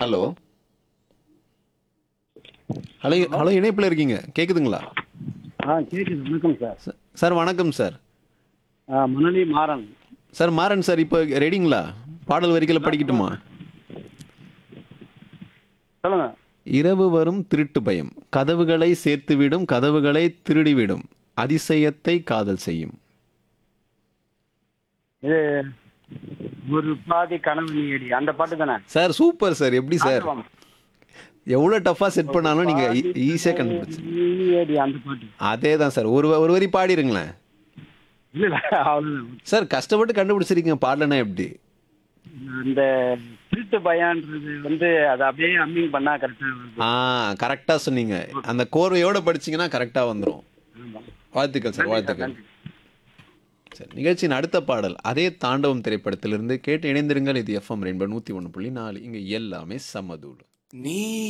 Hello hello hello இணைப்பில் இருக்கீங்க கேக்குதுங்களா ஆ கேட்குது வணக்கம் சார் ச- சார் வணக்கம் சார் ஆ மணலி மாறன் சார் மாறன் சார் இப்போ ரெடிங்களா பாடல் வரிகளை படிக்கட்டுமா சொல்லுங்க இரவு வரும் திருட்டு பயம் கதவுகளை சேர்த்துவிடும் கதவுகளை திருடிவிடும் அதிசயத்தை காதல் செய்யும் இது ஒரு பாதி கனவு நீடி அந்த பாட்டு தானே சார் சூப்பர் சார் எப்படி சார் ஆமாம். எவ்வளோ டஃப்பாக செட் பண்ணாலும் நீங்கள் ஈஸியாக கண்டுபிடிச்சு நீடி அந்த பாட்டு அதே தான் சார் ஒரு ஒரு வரி பாடிருங்களேன் இல்ல இல்ல அவ்வளவுதான் சார் கஷ்டப்பட்டு கண்டுபிடிச்சிருக்கீங்க பாடலனா எப்படி அந்த திருட்டு பயான்றது வந்து அதை அப்படியே அம்மிங் பண்ணா கரெக்டா வருது ஆ கரெக்டாக சொன்னீங்க அந்த கோர்வையோட படிச்சீங்கன்னா கரெக்டாக வந்துடும் ஆமா. வாழ்த்துக்கள் சார் வாழ்த்துக்கள் நன்றி. சரி நிகழ்ச்சியின் அடுத்த பாடல் அதே தாண்டவம் திரைப்படத்திலிருந்து கேட்டு இணைந்திருங்கள் இது எஃப்எம் ரெயின்போ நூற்றி ஒன்று புள்ளி நாலு இங்கே எல்லாமே சமதூள் நீ